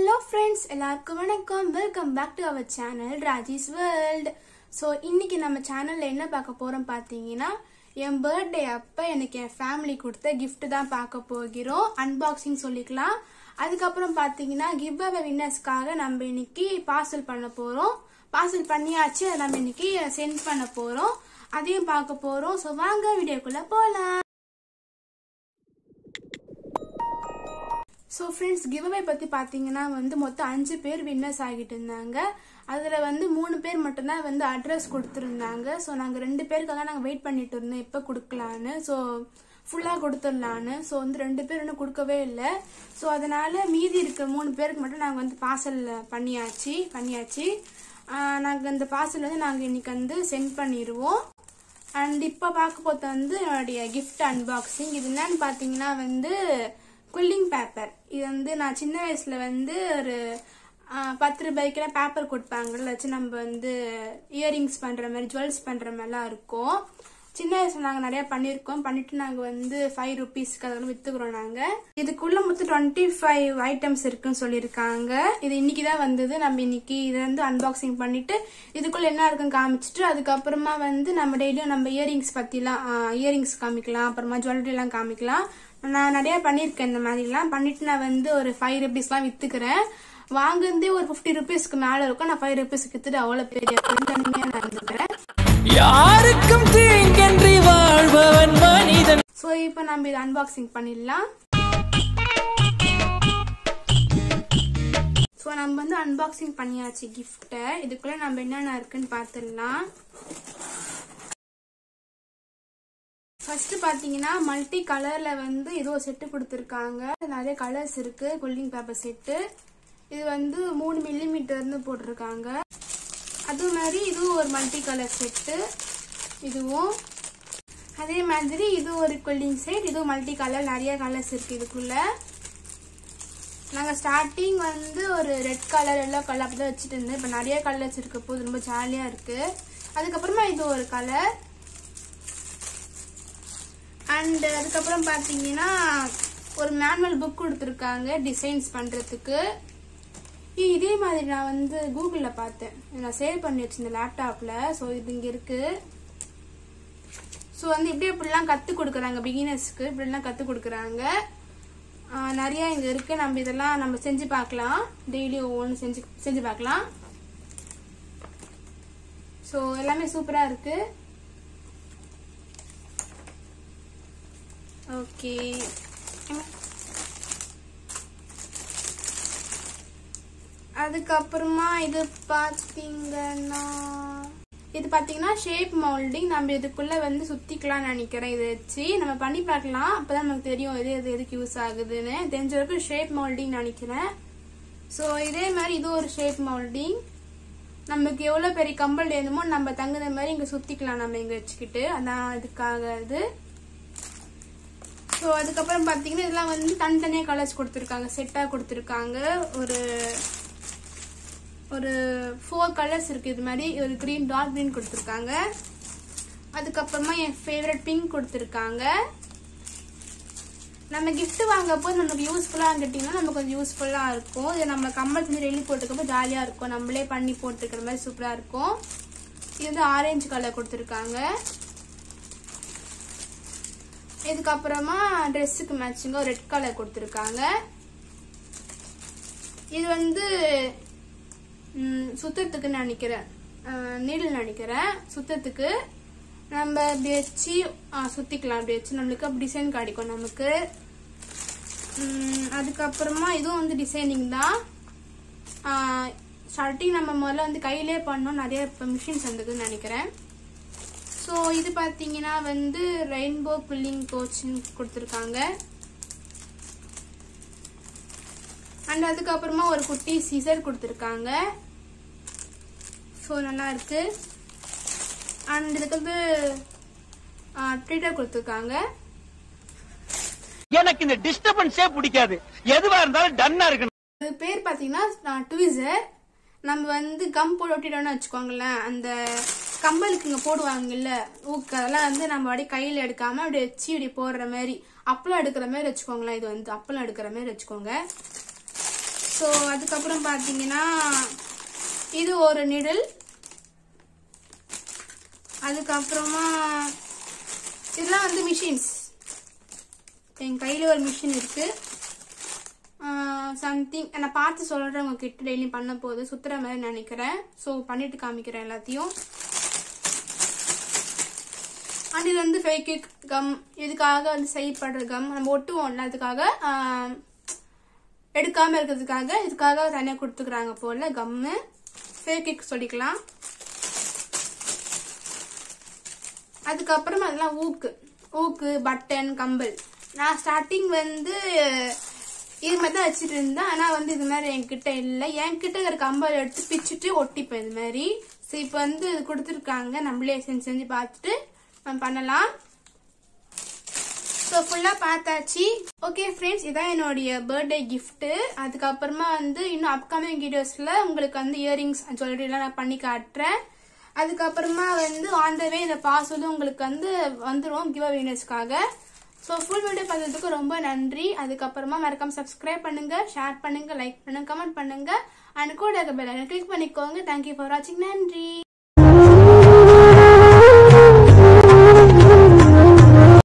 hello friends எல்லாருக்கும் வணக்கம் welcome back to our channel Raji's world so இன்னைக்கு நம்ம சேனலில் என்ன பார்க்க போகிறோம் பார்த்தீங்கன்னா என் பர்த்டே அப்போ எனக்கு என் ஃபேமிலி கொடுத்த gift தான் பார்க்க போகிறோம் அன்பாக்சிங் சொல்லிக்கலாம் அதுக்கப்புறம் பார்த்தீங்கன்னா கிவ் அவே வின்னர்ஸ்க்காக நம்ம இன்னைக்கு பார்சல் பண்ண போகிறோம் பார்சல் பண்ணியாச்சு அதை நம்ம இன்னைக்கு சென்ட் பண்ண போகிறோம் அதையும் பார்க்க போகிறோம் ஸோ வாங்க வீடியோக்குள்ளே போகலாம் ஸோ ஃப்ரெண்ட்ஸ் கிவ்அவே பற்றி பார்த்தீங்கன்னா வந்து மொத்தம் அஞ்சு பேர் வின்னர்ஸ் ஆகிட்டு இருந்தாங்க அதில் வந்து மூணு பேர் மட்டும்தான் வந்து அட்ரஸ் கொடுத்துருந்தாங்க ஸோ நாங்கள் ரெண்டு பேருக்காக நாங்கள் வெயிட் பண்ணிட்டு இருந்தோம் எப்போ கொடுக்கலான்னு ஸோ ஃபுல்லாக கொடுத்துடலான்னு ஸோ வந்து ரெண்டு பேர் இன்னும் கொடுக்கவே இல்லை ஸோ அதனால மீதி இருக்க மூணு பேருக்கு மட்டும் நாங்கள் வந்து பார்சல் பண்ணியாச்சு பண்ணியாச்சு நாங்கள் இந்த பார்சல் வந்து நாங்கள் இன்னைக்கு வந்து சென்ட் பண்ணிடுவோம் அண்ட் இப்போ பார்க்க போது வந்து என்னுடைய கிஃப்ட் அன்பாக்சிங் இது என்னன்னு பார்த்தீங்கன்னா வந்து குல்லிங் பேப்பர் இது வந்து நான் சின்ன வயசுல வந்து ஒரு ஆ, பத்து ரூபாய்க்குலாம் பேப்பர் கொடுப்பாங்கல்ல வச்சு நம்ம வந்து இயரிங்ஸ் பண்ற மாதிரி ஜுவல்ஸ் பண்ற மாதிரிலாம் இருக்கும் சின்ன வயசுல நாங்க நிறைய பண்ணிருக்கோம் பண்ணிட்டு நாங்க வந்து ஃபைவ் ருபீஸ்க்கு அதெல்லாம் வித்துக்கிறோம் நாங்க இதுக்குள்ள மொத்தம் டுவெண்ட்டி ஃபைவ் ஐட்டம்ஸ் இருக்குன்னு சொல்லியிருக்காங்க இது இன்னைக்கு தான் வந்தது நம்ம இன்னைக்கு இதை வந்து அன்பாக்சிங் பண்ணிட்டு இதுக்குள்ள என்ன இருக்குன்னு காமிச்சிட்டு அதுக்கப்புறமா வந்து நம்ம டெய்லியும் நம்ம இயரிங்ஸ் பத்திலாம் இயரிங்ஸ் காமிக்கலாம் அப்புறமா ஜுவல்லரி எல்லாம் காமிக்கலாம் நான் நிறைய பண்ணியிருக்கேன் இந்த மாதிரிலாம் பண்ணிட்டு நான் வந்து ஒரு ஃபைவ் ருபீஸ்லாம் வித்துக்கிறேன் வாங்குறதே ஒரு ஃபிஃப்டி ருபீஸ்க்கு மேல இருக்கும் நான் ஃபைவ் ருபீஸ்க்கு வித்துட்டு அவ்வளவு பெரிய பெருந்தன்மையா நான் இருந்துக்கிறேன் யாருக்கும் தீங்கன்றி வாழ்பவன் மனிதன் ஸோ இப்போ நம்ம இதை அன்பாக்சிங் பண்ணிடலாம் ஸோ நம்ம வந்து அன்பாக்சிங் பண்ணியாச்சு கிஃப்ட்டை இதுக்குள்ள நம்ம என்னென்ன இருக்குன்னு பார்த்துடலாம் ஃபர்ஸ்ட் பாத்தீங்கன்னா மல்டி கலர்ல வந்து ஏதோ செட்டு கொடுத்துருக்காங்க நிறைய கலர்ஸ் இருக்கு கூலிங் பேப்பர் செட்டு இது வந்து மூணு மில்லிமீட்டர்னு போட்டிருக்காங்க அது மாதிரி இதுவும் ஒரு மல்டி கலர் செட்டு இதுவும் அதே மாதிரி இது ஒரு கூலிங் செட் இதுவும் மல்டி கலர் நிறைய கலர்ஸ் இருக்கு இதுக்குள்ள நாங்கள் ஸ்டார்டிங் வந்து ஒரு ரெட் கலர் எல்லோ கலர் அப்படி தான் வச்சுட்டு இருந்தேன் இப்போ நிறைய கலர்ஸ் இருக்க போது ரொம்ப ஜாலியாக இருக்கு அதுக்கப்புறமா இது ஒரு கலர் அண்ட் அதுக்கப்புறம் பார்த்தீங்கன்னா ஒரு மேனுவல் புக் கொடுத்துருக்காங்க டிசைன்ஸ் பண்ணுறதுக்கு இதே மாதிரி நான் வந்து கூகுளில் பார்த்தேன் நான் சேவ் பண்ணி வச்சிருந்தேன் லேப்டாப்பில் ஸோ இது இங்கே இருக்கு ஸோ வந்து இப்படி இப்படிலாம் கற்றுக் கொடுக்குறாங்க பிகினர்ஸ்க்கு இப்படிலாம் கற்றுக் கொடுக்குறாங்க ஆஹ் நிறைய இங்கே இருக்கு நம்ம இதெல்லாம் நம்ம செஞ்சு பார்க்கலாம் டெய்லி ஒவ்வொன்று செஞ்சு செஞ்சு பார்க்கலாம் ஸோ எல்லாமே சூப்பராக இருக்கு ஓகே அதுக்கப்புறமா இது பார்த்தீங்கன்னா இது பார்த்தீங்கன்னா ஷேப் மவுல்டிங் நம்ம இதுக்குள்ள வந்து சுத்திக்கலாம்னு நினைக்கிறேன் இதை வச்சு நம்ம பண்ணி பார்க்கலாம் அப்பதான் நமக்கு தெரியும் எது எது எதுக்கு யூஸ் ஆகுதுன்னு தெரிஞ்ச வரைக்கும் ஷேப் மவுல்டிங் நினைக்கிறேன் ஸோ இதே மாதிரி இது ஒரு ஷேப் மவுல்டிங் நமக்கு எவ்வளோ பெரிய கம்பல் வேணுமோ நம்ம தகுந்த மாதிரி இங்கே சுத்திக்கலாம் நம்ம இங்கே வச்சுக்கிட்டு அதான் இதுக்காக இது ஸோ அதுக்கப்புறம் பார்த்தீங்கன்னா இதெல்லாம் வந்து தனித்தனியாக கலர்ஸ் கொடுத்துருக்காங்க செட்டாக கொடுத்துருக்காங்க ஒரு ஒரு ஃபோர் கலர்ஸ் இருக்கு இது மாதிரி ஒரு க்ரீன் டார்க் க்ரீன் கொடுத்துருக்காங்க அதுக்கப்புறமா என் ஃபேவரட் பிங்க் கொடுத்துருக்காங்க நம்ம gift வாங்கப்போ நமக்கு யூஸ்ஃபுல்லாக கேட்டிங்கன்னா நமக்கு கொஞ்சம் யூஸ்ஃபுல்லாக இருக்கும் இது நம்ம கம்மல் செஞ்சு டெய்லி போட்டுக்கப்போ ஜாலியாக இருக்கும் நம்மளே பண்ணி போட்டுக்கிற மாதிரி சூப்பராக இருக்கும் இது வந்து ஆரஞ்சு கலர் கொடுத்துருக்காங்க இதுக்கப்புறமா ட்ரெஸ்ஸுக்கு மேட்சிங்காக ரெட் கலர் கொடுத்துருக்காங்க இது வந்து ம், சுத்தத்துக்குன்னு நினைக்கிறேன் நீடில் நினைக்கிறேன் சுத்தத்துக்கு நம்ம இப்படி வச்சு ஆ, சுத்திக்கலாம் அப்படி வச்சு நம்மளுக்கு அப்படி டிசைன் கிடைக்கும் நமக்கு ம், அதுக்கப்புறமா இதுவும் வந்து டிசைனிங் தான் ஸ்டார்டிங் நம்ம முதல்ல வந்து கையிலே பண்ணோம் நிறைய இப்போ மிஷின்ஸ் வந்ததுன்னு நினைக்கிறேன் ஸோ இது பார்த்தீங்கன்னா வந்து ரெயின்போ புல்லிங் கோச்சிங் கொடுத்துருக்காங்க அண்ட் அதுக்கப்புறமா ஒரு குட்டி சீசர் கொடுத்துருக்காங்க ஸோ நல்லா இருக்கு அண்ட் இதுக்கு வந்து ட்ரீட்டர் கொடுத்துருக்காங்க எனக்கு இந்த டிஸ்டர்பன்ஸே பிடிக்காது எதுவா இருந்தாலும் டன்னா இருக்கணும் அது பேர் பார்த்தீங்கன்னா ட்விசர் நம்ம வந்து கம் போட்டு ஒட்டிட்டோம்னு வச்சுக்கோங்களேன் அந்த கம்பலுக்கு இங்கே போடுவாங்கல்ல ஊக்கு அதெல்லாம் வந்து நம்ம அப்படியே கையில் எடுக்காம அப்படியே வச்சு இப்படி போடுற மாதிரி அப்பளம் எடுக்கிற மாதிரி வச்சுக்கோங்களேன் இது வந்து அப்பளம் எடுக்கிற மாதிரி வச்சுக்கோங்க ஸோ அதுக்கப்புறம் பார்த்தீங்கன்னா இது ஒரு நிடில் அதுக்கப்புறமா இதெல்லாம் வந்து மிஷின்ஸ் என் கையில் ஒரு மிஷின் இருக்கு சம்திங் நான் பார்த்து சொல்கிறேன் உங்ககிட்ட டெய்லி பண்ண போது சுத்துற மாதிரி நினைக்கிறேன் ஸோ பண்ணிட்டு காமிக்கிறேன் எல்லாத்தையும் அண்ட் இது வந்து ஃபேக்கிக் கம் இதுக்காக வந்து செய்யப்படுற கம் நம்ம ஒட்டுவோம்ல அதுக்காக ஆஹ், எடுக்காம இருக்கிறதுக்காக இதுக்காக தனியாக கொடுத்துக்கிறாங்க போல கம்மு ஃபேக்கிக் சொல்லிக்கலாம் அதுக்கப்புறம் அதெல்லாம் ஊக்கு ஊக்கு பட்டன் கம்பல் நான் ஸ்டார்டிங் வந்து இது மாதிரி தான் வச்சுட்டு இருந்தேன் ஆனால் வந்து இது மாதிரி என்கிட்ட இல்லை என்கிட்ட இருக்கிற கம்பல் எடுத்து பிச்சுட்டு ஒட்டிப்பேன் இது மாதிரி ஸோ இப்போ வந்து இது கொடுத்துருக்காங்க நம்மளே செஞ்சு செஞ்சு பார்த்துட்டு நம்ம பண்ணலாம் ஸோ ஃபுல்லாக பார்த்தாச்சு ஓகே ஃப்ரெண்ட்ஸ் இதான் என்னுடைய பர்த்டே கிஃப்ட்டு அதுக்கப்புறமா வந்து இன்னும் அப்கமிங் வீடியோஸில் உங்களுக்கு வந்து இயரிங்ஸ் ஜுவல்லரிலாம் நான் பண்ணி காட்டுறேன் அதுக்கப்புறமா வந்து ஆன் த வே இந்த பாஸ்வேர்டு உங்களுக்கு வந்து வந்துடும் கிவ் அவேர்னஸ்க்காக ஸோ ஃபுல் வீடியோ பார்த்ததுக்கு ரொம்ப நன்றி அதுக்கப்புறமா மறக்காம சப்ஸ்கிரைப் பண்ணுங்க ஷேர் பண்ணுங்க லைக் பண்ணுங்க கமெண்ட் பண்ணுங்க அண்ட் கூட பெல் கிளிக் பண்ணிக்கோங்க தேங்க்யூ ஃபார் வாட்சிங் நன்றி